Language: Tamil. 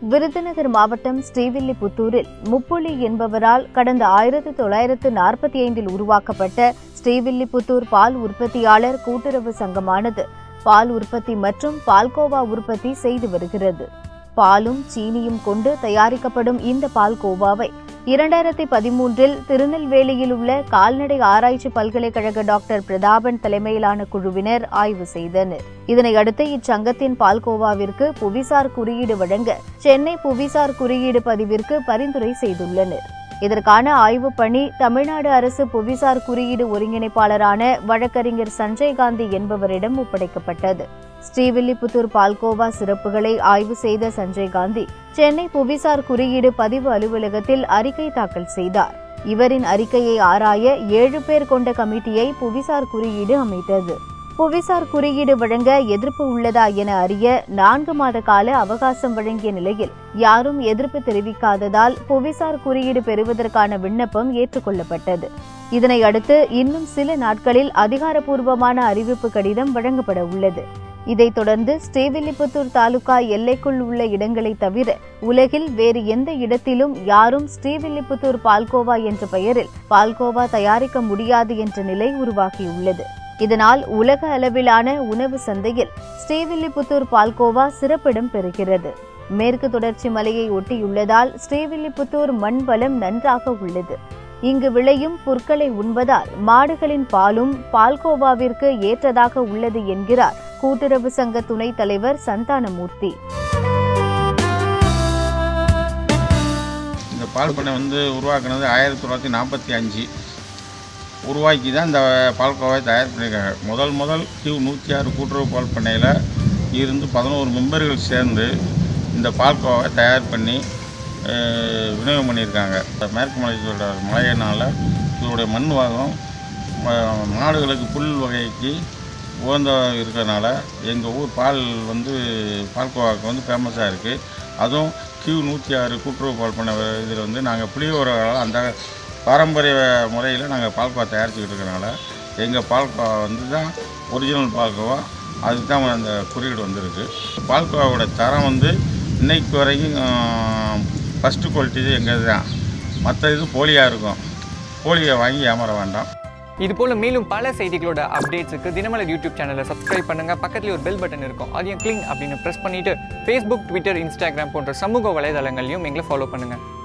விருதுநகர் மாவட்டம் ஸ்ரீவில்லிபுத்தூரில் முப்புலி என்பவரால் கடந்த ஆயிரத்தி தொள்ளாயிரத்து நாற்பத்தி ஐந்தில் உருவாக்கப்பட்ட ஸ்ரீவில்லிபுத்தூர் பால் உற்பத்தியாளர் கூட்டுறவு சங்கமானது பால் உற்பத்தி மற்றும் பால்கோவா உற்பத்தி செய்து வருகிறது பாலும் சீனியும் கொண்டு தயாரிக்கப்படும் இந்த பால்கோவாவை இரண்டாயிரத்தி பதிமூன்றில் திருநெல்வேலியில் உள்ள கால்நடை ஆராய்ச்சி பல்கலைக்கழக டாக்டர் பிரதாபன் தலைமையிலான குழுவினர் ஆய்வு செய்தனர் இதனையடுத்து இச்சங்கத்தின் பால்கோவாவிற்கு புவிசார் குறியீடு வழங்க சென்னை புவிசார் குறியீடு பதிவிற்கு பரிந்துரை செய்துள்ளனர் இதற்கான ஆய்வுப் பணி தமிழ்நாடு அரசு புவிசார் குறியீடு ஒருங்கிணைப்பாளரான வழக்கறிஞர் சஞ்சய் காந்தி என்பவரிடம் ஒப்படைக்கப்பட்டது ஸ்ரீவில்லிபுத்தூர் பால்கோவா சிறப்புகளை ஆய்வு செய்த சஞ்சய் காந்தி சென்னை புவிசார் குறியீடு பதிவு அலுவலகத்தில் அறிக்கை தாக்கல் செய்தார் இவரின் அறிக்கையை ஆராய ஏழு பேர் கொண்ட கமிட்டியை புவிசார் குறியீடு அமைத்தது புவிசார் குறியீடு வழங்க எதிர்ப்பு உள்ளதா என அறிய நான்கு மாத கால அவகாசம் வழங்கிய நிலையில் யாரும் எதிர்ப்பு தெரிவிக்காததால் புவிசார் குறியீடு பெறுவதற்கான விண்ணப்பம் ஏற்றுக்கொள்ளப்பட்டது இதனை அடுத்து இன்னும் சில நாட்களில் அதிகாரப்பூர்வமான அறிவிப்பு கடிதம் வழங்கப்பட உள்ளது இதைத் தொடர்ந்து ஸ்ரீவில்லிபுத்தூர் தாலுகா எல்லைக்குள் உள்ள இடங்களை தவிர உலகில் வேறு எந்த இடத்திலும் யாரும் ஸ்ரீவில்லிபுத்தூர் பால்கோவா என்ற பெயரில் பால்கோவா தயாரிக்க முடியாது என்ற நிலை உருவாகியுள்ளது இதனால் உலக அளவிலான உணவு சந்தையில் ஸ்ரீவில்லிபுத்தூர் பால்கோவா சிறப்பிடம் பெறுகிறது மேற்கு தொடர்ச்சி மலையை ஒட்டியுள்ளதால் ஸ்ரீவில்லிபுத்தூர் மண் வளம் நன்றாக உள்ளது இங்கு விளையும் புற்களை உண்பதால் மாடுகளின் பாலும் பால்கோவாவிற்கு ஏற்றதாக உள்ளது என்கிறார் கூட்டுறவு சங்க துணைத் தலைவர் சந்தானமூர்த்தி இந்த பால் பண்ணை வந்து உருவாக்குனது ஆயிரத்தி தொள்ளாயிரத்தி நாற்பத்தி அஞ்சு உருவாக்கி தான் இந்த பால்கோவாவை தயார் பண்ணியிருக்காங்க முதல் முதல் கியூ நூற்றி ஆறு கூட்டுறவு பால் பண்ணையில் இருந்து பதினோரு மெம்பர்கள் சேர்ந்து இந்த பால்கோவாவை தயார் பண்ணி அஹ், விநியோகம் பண்ணியிருக்காங்க இந்த மேற்கு மலை தொடர் மழையினால் இதோடைய மண் வாகம் ம- மாடுகளுக்கு புல் வகைக்கு உகந்த இருக்கிறதுனால எங்கள் ஊர் பால் வந்து பால்கோவாவுக்கு வந்து ஃபேமஸாக இருக்குது அதுவும் கியூ நூற்றி ஆறு கூட்டுறவு பால் பண்ண இதில் வந்து நாங்கள் புளியோரங்களால் அந்த பாரம்பரிய முறையில் நாங்கள் பால்கோவா தயாரிச்சுக்கிட்டு இருக்கறனால எங்கள் பால்கோவா வந்து தான் ஒரிஜினல் பால்கோவா அதுக்கு தான் அந்த குறியீடு வந்திருக்கு பால்கோவாவோட தரம் வந்து இன்னைக்கு வரைக்கும் ஃபஸ்ட்டு குவாலிட்டி எங்கள் தான் மற்ற இது போலியாக இருக்கும் போலியை வாங்கி ஏமாற வேண்டாம் இது போல மேலும் பல செய்திகளோட அப்டேட்ஸுக்கு தினமலர் யூடியூப் சேனலை சப்ஸ்கிரைப் பண்ணுங்க பக்கத்துல ஒரு பெல் பட்டன் இருக்கும் அதையும் கிளிக் அப்படின்னு ப்ரெஸ் பண்ணிட்டு ஃபேஸ்புக் ட்விட்டர் இன்ஸ்டாகிராம் போன்ற சமூக வலைதளங்களையும் எங்களை ஃபாலோ பண்ணுங்க